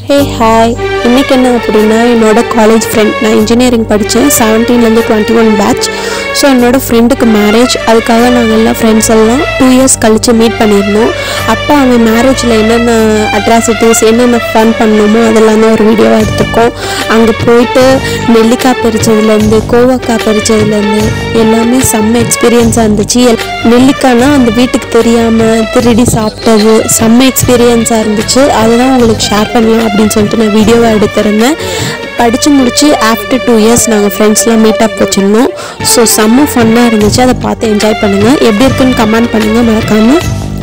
Hey hi இன்னைக்கு என்ன அப்படின்னா என்னோட காலேஜ் ஃப்ரெண்ட் நான் இன்ஜினியரிங் படித்தேன் செவன்டீன்லேருந்து டுவெண்ட்டி ஒன் பேட்ச் ஸோ என்னோட ஃப்ரெண்டுக்கு மேரேஜ் அதுக்காக நாங்கள் எல்லாம் ஃப்ரெண்ட்ஸ் எல்லாம் டூ இயர்ஸ் கழித்து மீட் பண்ணியிருந்தோம் அப்போ அவன் மேரேஜில் என்னென்ன அட்ராசிட்டிஸ் என்னென்ன ஃபன் பண்ணணுமோ அதெல்லாம் தான் ஒரு வீடியோவாக எடுத்திருக்கோம் அங்கே போயிட்டு நெல்லிக்காய் பறிச்சதுலேருந்து கோவக்காய் பறிச்சதுலேருந்து எல்லாமே செம்ம எக்ஸ்பீரியன்ஸாக இருந்துச்சு எல்- நெல்லிக்காய்னா அந்த வீட்டுக்கு தெரியாமல் திருடி சாப்பிட்டது செம்ம எக்ஸ்பீரியன்ஸாக இருந்துச்சு அதுதான் உங்களுக்கு ஷேர் பண்ணலாம் அப்படின்னு சொல்லிட்டு நான் வீடியோவை எடுத்திருந்தேன் படித்து முடிச்சு ஆஃப்டர் டூ இயர்ஸ் நாங்கள் ஃப்ரெண்ட்ஸ்லாம் மீட் அப் வச்சுருந்தோம் ஸோ செம்ம ஃபன்னாக இருந்துச்சு அதை பார்த்து என்ஜாய் பண்ணுங்கள் எப்படி இருக்குன்னு கமெண்ட் பண்ணுங்கள் மறக்காமல்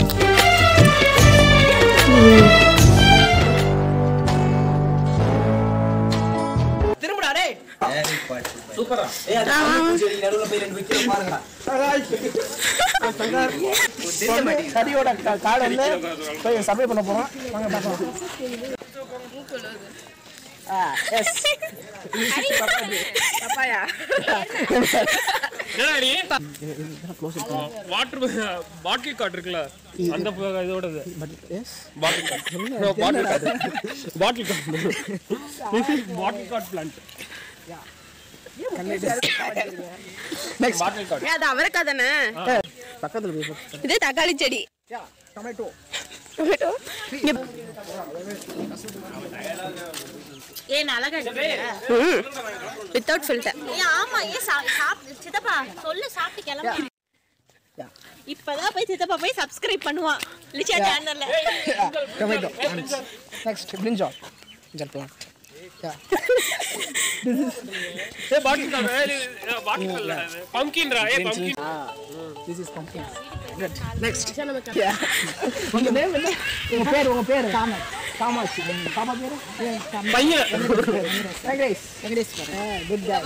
திரும்புடா டேய் சூப்பரா ஏய் அது கம்பி செடி நடுவுல போய் ரெண்டு வைக்கிற பாருங்க தெரிய மாட்டேங்குது கறியோட கா- காடை வந்து போய் சப்ளை பண்ண போறோம் வாங்க பார்க்கலாம் எஸ் வாட்டர் பாட்டில் காட் இருக்குல்ல அந்த ப- இதோடது yes bottle gourd bottle gourd bottle gourd bottle gourd plant bottle gourd அது அவரைக்காய் தானே பக்கத்தில் போய் பாரு. இது தக்காளி செடி டொமேட்டோ வித்தவுட் ஃபில்டர் ஏய், ஆமா ஏன் சா- சாப்பிட்டு சித்தப்பா சொல்லு சாப்பிட்டு கிளம்பு இப்பதான் போய் சித்தப்பா போய் சப்ஸ்கிரைப் பண்ணுவான் லிச்சா சேனல்ல tomato next brinjal brinjal plant A bottle gourd bottle இல்ல பம்கின்ரா A pumpkin this is pumpkin good next உங்க நேம் என்ன உங்க பேர் உங்க பேர் காமஸ் காமாட்சி உங்க பாப்பா பேரு பையன் வெங்கடேஷ் வெங்கடேஷ் குட் ஜாப்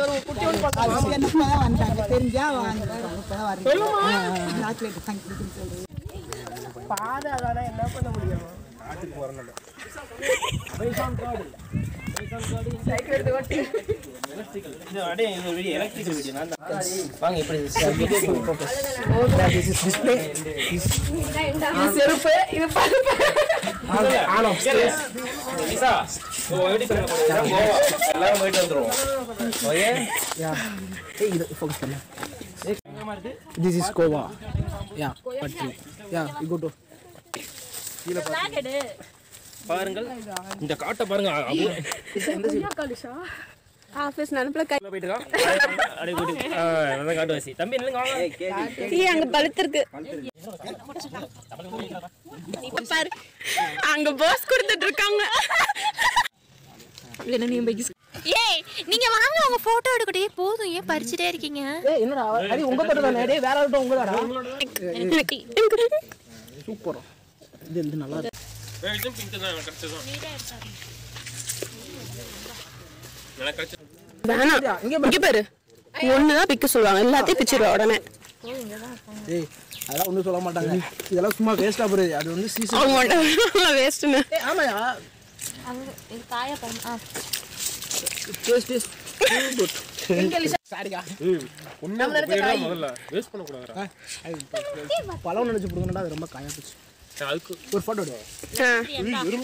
அப்படியே இந்த வீடியோ எலக்ட்ரிக்கல் வீடியோ நான் தான் வாங்க இப்படி வீடியோ திஸ் இஸ் டிஸ்ப்ளே செருப்பு இது பருப்பு ஆன் ஆஃப் விசா ஓ எப்படி சொல்ல போறீங்க கோவா எல்லாரும் போயிட்டு வந்துருவோம் ஓகே யா ஏய் இது ஃபோக்கஸ் பண்ணு திஸ் இஸ் கோவா யா பட்ரி யா யூ கோ டு பாருங்கள் இந்த காட்டை பாருங்க அப்படியே ஆஃபீஸ் நினப்புல கை போயிட்டு இருக்கான் அப்படியே போயிட்டு ஆ, அதான் காட்டு வாசி தம்பி இல்லைங்க வாங்க டீ அங்க பழுத்திருக்கு இப்ப பாரு அங்க போஸ் கொடுத்துட்டு இருக்காங்க என்ன நீ பைக் ஏய் நீங்க வாங்க உங்க போட்டோ எடுக்கட்டே போதும் ஏன் பறிச்சுட்டே இருக்கீங்க ஏய் என்னடா அது உங்க பேர் தானே டேய் வேற ஆள்கிட்ட உங்களாடா சூப்பர் இது இது நல்லா இருக்கு இதுவும் பிங்க் தான் எனக்கு கிடைச்சதும் எனக்கு கிடைச்சது வேணாம் இங்க பாரு ஒண்ணுதான் பிக்க சொல்லுவாங்க எல்லாத்தையும் பிச்சிருவா உடனே ஏய் அதெல்லாம் ஒன்றும் சொல்ல மாட்டாங்க இதெல்லாம் சும்மா வேஸ்டா போகுது அது வந்து சீசன் அவங்க மட்டும் வேஸ்ட்டுன்னு ஏய் ஆமாயா இது காய பண்ண டேஸ்ட் டேஸ்ட் குட் சாரிக்கா ஒன்றும் போயிடுறா முதல்ல வேஸ்ட் பண்ணக்கூடாதுடா பழம் நினைச்சு போடுங்கடா அது ரொம்ப காயா போச்சு அதுக்கு ஒரு போட்டோ எடு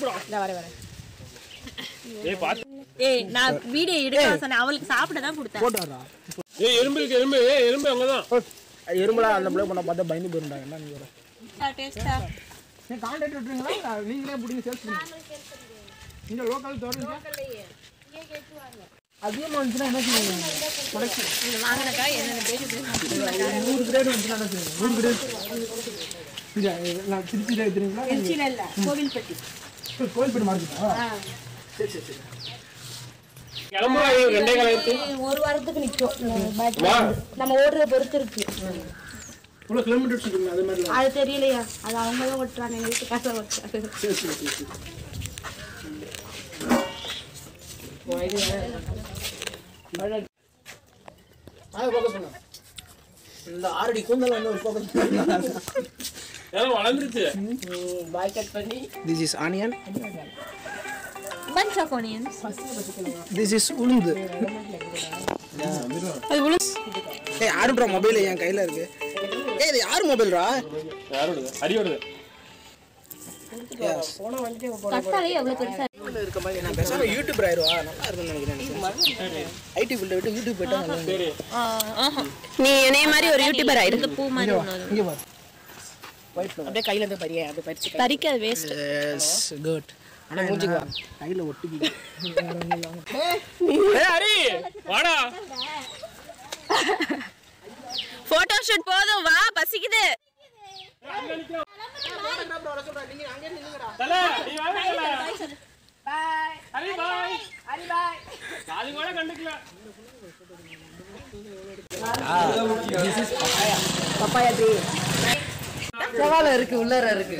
ஏய் பார்த்து ஏய் நான் வீடியோ எடுக்க சொன்னேன் அவளுக்கு சாப்பிட தான் கொடுத்தேன் போட்டோ வரா ஏய் எறும்பு இருக்கு எறும்பு ஏய் எறும்பு அங்கதான் எறும்பலா அந்த பிள்ளை பண்ண பார்த்தா பயந்து போயிருந்தா என்ன நீங்க வர டேஸ்டா நீங்க கான்டாக்ட் விட்டுறீங்களா நீங்களே பிடிங்க சேல்ஸ் பண்ணுங்க நீங்க லோக்கல் தோறீங்க அதிகமாக வந்துச்சுன்னா என்ன செய்வீங்க ப்ரொடக்ஷன் வாங்கினக்கா என்னென்ன பேசுது நூறு கிரேடு வந்துச்சுன்னா என்ன செய்வீங்க நூறு கிரேடு இங்க நான் திருச்சியில் எடுத்துறீங்களா திருச்சியில இல்ல கோவில்பட்டி கோயில்பேட்டு மார்க்கெட்டா சரி சரி சரி கிளம்புறா ஏய், ரெண்டே காலம் இருக்கு ஒரு வாரத்துக்கு நிக்கும் வா நம்ம ஓடுறத பொறுத்து இருக்கு இவ்வளோ கிலோமீட்டர் சொல்லுங்க அது மாதிரி அது தெரியலையா அது அவங்க தான் ஓட்டுறாங்க எங்க வீட்டுக்காக ஓட்டுறாங்க சரி சரி சரி சரி அதை focus பண்ணு. இந்த ஆறடி கூந்தல் வந்து ஒரு focus பண்ணு. எல்லாம் வளர்ந்துருச்சு This is onion. bunch of onions This is உளுந்து அது உள்ள ஏய் யாருன்றா மொபைல் என் கையில இருக்கு ஏய் இது யார் மொபைல்ரா யாரோடது அடியோடது கத்தாலே எவ்வளவு பெருசா இருக்க மாதிரி நான் பேசாம யூடியூபர் ஆயிருவா நல்லா இருக்கும்னு நினைக்கிறேன் ஐடி ஃபீல்ட விட்டு யூடியூப் போயிட்டா நல்லா இருக்கும். நீ என்னைய மாதிரி ஒரு யூடியூபர் ஆயிரு பூ மாதிரி ஒண்ணு இங்க பாரு ஒயிட் ஃப்ளவர் அப்படியே கையில இருந்து பறியே அப்படியே பறிச்சு பறிக்காது வேஸ்ட் எஸ் குட் ஆனா மூஞ்சிக்கு வா கையில ஒட்டிக்கி ஏய் ஹரி வாடா போட்டோ ஷூட் போதும் வா பசிக்குது தல நீ வாங்க தல bye Hari bye Hari bye அது கூட கண்டுக்கல செவால இருக்கு உள்ளர இருக்கு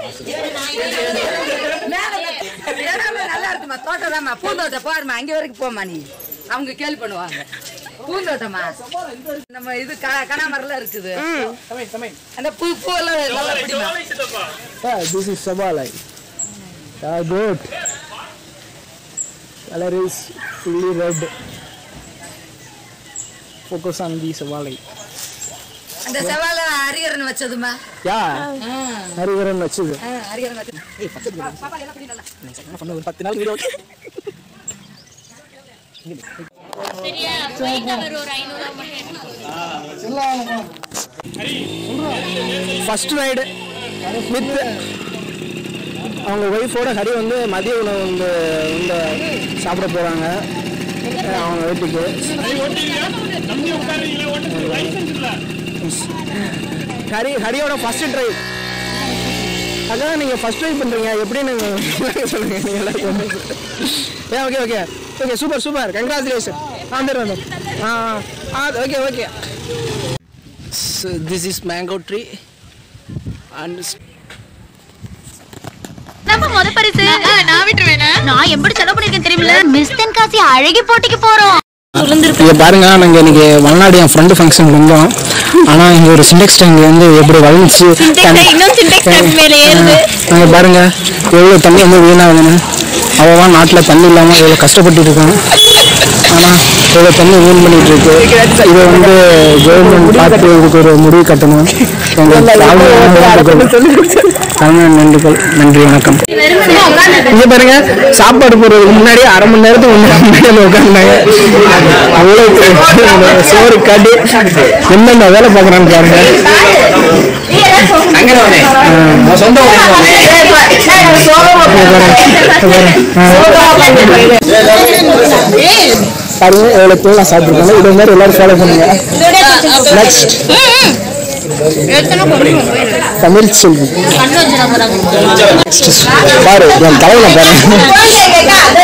இடமே நல்லா இருக்குமா தோட்டம்தாம்மா பூந்தோட்டம் போறமா அங்க வரைக்கும் போமா நீ அவங்க கேள்வி பண்ணுவாங்க பூந்தோட்டமா நம்ம இது க- கனாமரம்லாம் இருக்குது கமெண்ட் கமெண்ட் அந்த பூ பூவெல்லாம் நல்லா பிடிக்குமா ஜோலை சித்தப்பா Yeah, this is Sabalai. Yeah, good. Color is fully red. Focus on the Sabalai. அந்த செவால அரியரன் வச்சதுமா Yeah, ஹரிகரன் வச்சது ஆ, அரியரன் வச்சது பாப்பா எல்லாம் பிடி நல்லா என்ன பண்ண ஒரு பத்து நாள் வீடியோ சரியா போயிட்டு அவர் ஒரு ஐநூறு மட்டும் ஃபர்ஸ்ட் ரைடு வித் அவங்க ஒய்ஃபோட ஹரி வந்து மதிய உணவு வந்து இந்த சாப்பிட போகிறாங்க அவங்க வீட்டுக்கு ஹரி ஓட்டிங்க நம்பி உட்காருங்களே ஓட்டு லைசென்ஸ் இல்ல ஹரி ஹரியோட ஃபர்ஸ்ட் ட்ரைவ் அதான் நீங்கள் ஃபர்ஸ்ட் ட்ரைவ் பண்ணுறீங்க எப்படின்னு சொல்லுங்கள் நீங்கள் எல்லாருக்கும் ஏ okay okay okay super super congratulation வந்துடு வந்து ஆ ஆ okay okay this is mango tree and நம்ம முத பரிசு நான் விட்டுருவேன் நான் எப்படி செலவு பண்ணிருக்கேன் தெரியுமில்ல மிஸ் தென்காசி அழகி போட்டிக்கு போறோம் இங்கே பாருங்க நாங்கள் இன்னைக்கு வளநாடு என் ஃப்ரெண்டு ஃபங்க்ஷன் வந்தோம் ஆனால் இங்கே ஒரு சிண்டெக்ஸ் டேங்க் வந்து எப்படி வளர்ந்துச்சு இன்னும் சிண்டெக்ஸ் டேங்க் மேல ஏறுது நாங்கள் பாருங்க எவ்வளோ தண்ணி வந்து வீணாகுதுன்னு அவன் நாட்டில் தண்ணி இல்லாமல் எவ்வளோ கஷ்டப்பட்டு இருக்கான் ஆனால் எவ்வளோ தண்ணி வீண் பண்ணிட்டு இருக்கு இதை வந்து கவர்மெண்ட் பார்த்து இதுக்கு ஒரு முடிவு கட்டணும் எங்கள் தமிழ் நன்றிகள் நன்றி வணக்கம் இங்க பாருங்க சாப்பாடு போடுறதுக்கு முன்னாடி அரை மணி நேரத்துக்கு முன்னாடி உட்காந்தாங்க அவ்வளோ சோறு காட்டி என்னென்ன வேலை பார்க்குறான்னு பாருங்க பாருங்க எவ்வளோ பேர் சாப்பிட்ருக்காங்க இதே மாதிரி எல்லாரும் ஃபாலோ பண்ணுங்க நெக்ஸ்ட் தமிழ் செல்வி பாரு என் தலையில பாரு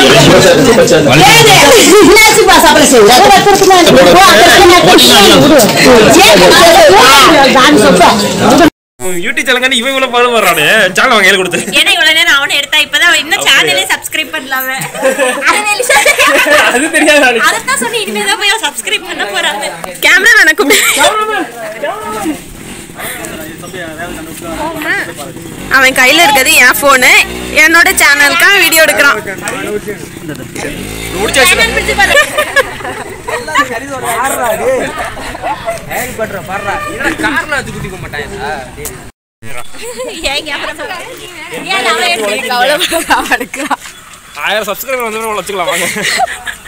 யூடியூப் சேனல் இவன் இவ்வளவு பாடு வர்றானே சேனல் அவங்க கையில கொடுத்து ஏன்னா இவ்வளவு நேரம் அவனை எடுத்தா இப்பதான் இன்னும் சேனலே சப்ஸ்கிரைப் பண்ணலாம அது தெரியாது நாளைக்கு. அதான் சொன்னேன் இனிமேதான் போய் சப்ஸ்கிரைப் பண்ண போறாங்க கேமரா எனக்கு அவன் கையில இருக்கிறது என் போனு என்னோட சேனலுக்கு வீடியோ எடுக்கிறான் முடிச்சு வச்சு ஏன் கேமரா ஏன் அவன் எடுத்து ஆயிரம் சப்ஸ்கிரைபர் வந்து வச்சுக்கலாம் வாங்க